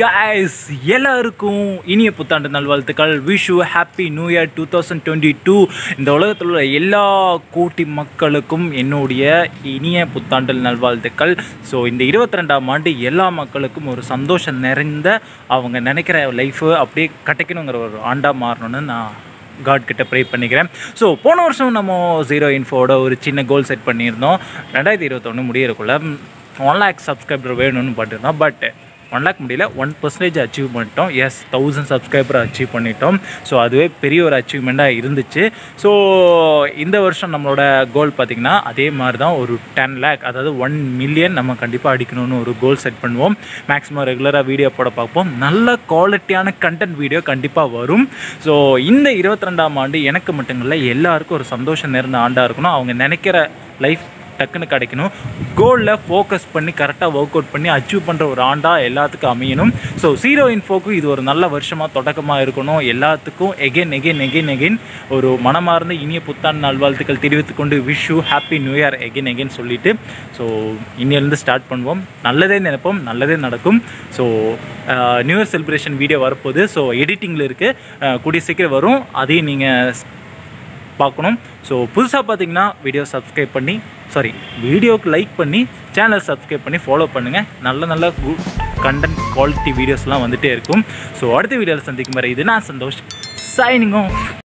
guys எல்லாருக்கும் இனிய புத்தாண்டு நல்வாழ்த்துக்கள் Vishu happy new year two thousand twenty two இந்த உலகத்தில் உள்ள எல்லா கோட்டி மக்களுக்கும் என்னுடைய இனிய புத்தாண்டு நல்வாழ்த்துக்கள் ஸோ இந்த இருபத்தி ரெண்டாம் ஆண்டு எல்லா மக்களுக்கும் ஒரு சந்தோஷம் நிறைந்த அவங்க நினைக்கிற லைஃபு அப்படியே கிடைக்கணுங்கிற ஒரு ஆண்டாக மாறணும்னு நான் காட் கிட்ட ப்ரே பண்ணிக்கிறேன் ஸோ போன வருஷம் நம்ம ஜீரோ இன்ஃபோட ஒரு சின்ன கோல் செட் பண்ணியிருந்தோம் ரெண்டாயிரத்தி இருபத்தொன்று முடியறக்குள்ள ஒன் லேக் சப்ஸ்கிரைபர் வேணும்னு பண்ணியிருந்தோம் பட் ஒன் லேக் முடியல ஒன் பர்சன்டேஜ் அச்சீவ் பண்ணிட்டோம் எஸ் தௌசண்ட் சப்ஸ்கிரைபர் அச்சீவ் பண்ணிட்டோம் ஸோ அதுவே பெரிய ஒரு அச்சீவ்மெண்ட்டாக இருந்துச்சு ஸோ இந்த வருஷம் நம்மளோட கோல் பார்த்திங்கன்னா அதே மாதிரி தான் ஒரு டென் லேக் அதாவது ஒன் மில்லியன் நம்ம கண்டிப்பாக அடிக்கணும்னு ஒரு கோல் செட் பண்ணுவோம் மேக்ஸிமம் ரெகுலராக வீடியோ போட பார்ப்போம் நல்ல குவாலிட்டியான கண்டென்ட் வீடியோ கண்டிப்பாக வரும் ஸோ இந்த இருபத்தி ரெண்டாம் ஆண்டு எனக்கு மட்டும் இல்லை எல்லாருக்கும் ஒரு சந்தோஷம் நிறைந்த ஆண்டாக இருக்கணும் அவங்க நினைக்கிற லைஃப் டக்குன்னு கிடைக்கணும் கோலில் ஃபோக்கஸ் பண்ணி கரெக்டாக ஒர்க் அவுட் பண்ணி அச்சீவ் பண்ணுற ஒரு ஆண்டாக எல்லாத்துக்கும் அமையணும் ஸோ ஜீரோ இன்ஃபோக்கு இது ஒரு நல்ல வருஷமாக தொடக்கமாக இருக்கணும் எல்லாத்துக்கும் எகெயின் எகெயின் எகெயின் எகெயின் ஒரு மனமார்ந்த இனிய புத்தாண்டு நல்வாழ்த்துக்கள் தெரிவித்துக் கொண்டு wish you happy new year again again சொல்லிட்டு ஸோ இன்னிலேருந்து ஸ்டார்ட் பண்ணுவோம் நல்லதே நினைப்போம் நல்லதே நடக்கும் so new year celebration video வரப்போகுது ஸோ எடிட்டிங்கில் இருக்குது கூடிய சீக்கிரம் வரும் அதையும் நீங்கள் பார்க்கணும் ஸோ புதுசாக பார்த்தீங்கன்னா வீடியோ சப்ஸ்கிரைப் பண்ணி சாரி வீடியோவுக்கு லைக் பண்ணி சேனல் சப்ஸ்கிரைப் பண்ணி ஃபாலோ பண்ணுங்கள் நல்ல நல்ல குட் கண்டென்ட் குவாலிட்டி வீடியோஸ்லாம் வந்துகிட்டே இருக்கும் ஸோ அடுத்த வீடியோவில் சந்திக்கும் வரை இது நான் சந்தோஷ் சைனிங் ஆஃப்